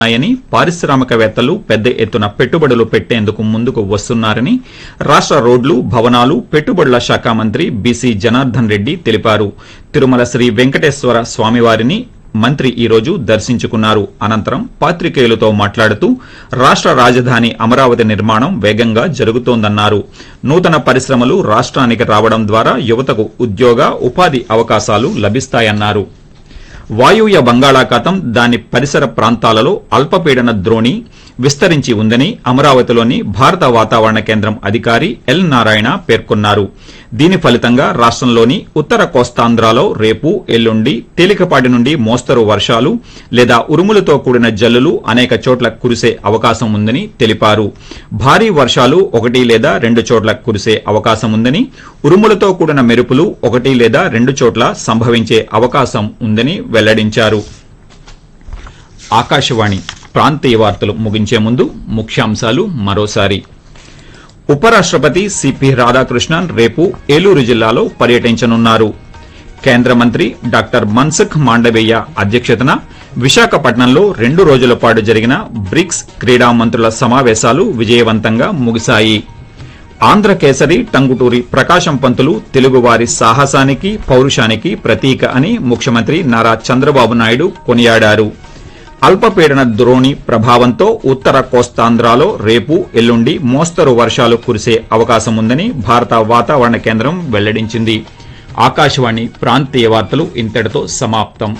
ఉన్నాయని పారిశ్రామికవేత్తలు పెద్ద ఎత్తున పెట్టుబడులు పెట్టేందుకు ముందుకు వస్తున్నారని రాష్ట రోడ్లు భవనాలు పెట్టుబడుల శాఖ మంత్రి బీసీ జనార్దన్ రెడ్డి తెలిపారు తిరుమల శ్రీ వెంకటేశ్వర స్వామివారిని మంత్రి ఈ రోజు దర్శించుకున్నారు అనంతరం పాత్రికేయులతో మాట్లాడుతూ రాష్ట రాజధాని అమరావతి నిర్మాణం వేగంగా జరుగుతోందన్నారు నూతన పరిశ్రమలు రాష్ట్రానికి రావడం ద్వారా యువతకు ఉద్యోగ ఉపాధి అవకాశాలు లభిస్తాయన్నారు వాయువ్య బంగాళాఖాతం దాని పరిసర ప్రాంతాలలో అల్పపీడన ద్రోణి విస్తరించి ఉందని అమరావతిలోని భారత వాతావరణ కేంద్రం అధికారి ఎల్ నారాయణ పేర్కొన్నారు దీని ఫలితంగా రాష్టంలోని ఉత్తర కోస్తాంధ్రలో రేపు ఎల్లుండి తేలికపాటి నుండి మోస్తరు వర్షాలు లేదా ఉరుములతో కూడిన జల్లులు అనేక చోట్ల కురిసే అవకాశం ఉందని తెలిపారు భారీ వర్షాలు ఒకటి లేదా రెండు చోట్ల కురిసే అవకాశం ఉందని ఉరుములతో కూడిన మెరుపులు ఒకటి లేదా రెండు చోట్ల సంభవించే అవకాశం ఉందని వెల్లడించారు ఆకాశవాణి ప్రాంతీయ వార్తలు ముగించే ముందు ముఖ్యాంశాలు మరోసారి ఉపరాష్ట్రపతి సిపి రాధాకృష్ణన్ రేపు ఏలూరు జిల్లాలో పర్యటించనున్నారు కేంద్ర మంత్రి డాక్టర్ మన్సుఖ్ మాండవీయ అధ్యక్షతన విశాఖపట్నంలో రెండు రోజుల పాటు జరిగిన బ్రిక్స్ క్రీడా మంత్రుల సమావేశాలు విజయవంతంగా ముగిశాయి ఆంధ్ర కేసరి టంగుటూరి ప్రకాశం పంతులు తెలుగువారి సాహసానికి పౌరుషానికి ప్రతీక అని ముఖ్యమంత్రి నారా చంద్రబాబు నాయుడు కొనియాడారు అల్పపీడన ద్రోణి ప్రభావంతో ఉత్తర కోస్తాంధ్రలో రేపు ఎల్లుండి మోస్తరు వర్షాలు కురిసే అవకాశం ఉందని భారత వాతావరణ కేంద్రం వెల్లడించింది ఆకాశవాణి ప్రాంతీయ వార్తలు ఇంతటితో సమాప్తం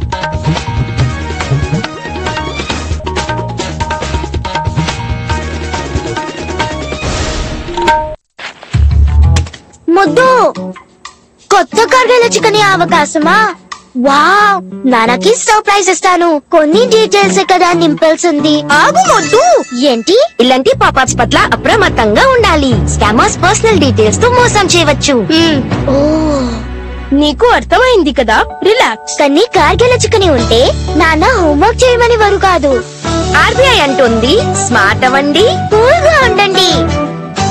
ముద్దు కొత్త కర్రీల చికెన్ అవకాశమా వావ్ నాన్నకి సర్ప్రైజ్ ఇస్తాను కొన్ని డీటెయిల్స్ కదా నింపాల్సింది ఆగు మొద్దు ఏంటి ఇలాంటి పాపాప్స్ పట్ల అప్రమత్తంగా ఉండాలి స్కామర్స్ పర్సనల్ డీటెయిల్స్ తో మోసం చేయవచ్చు ఓ నీకు అర్థమైంది కదా రిలాక్స్ కానీ కార్గిల చికెన్ ఉంటే నాన్న హోంవర్క్ చేయమని వారు కాదు ఆర్బీఐ అంటుంది స్మార్ట్ అవ్వండి కూల్ గా ఉండండి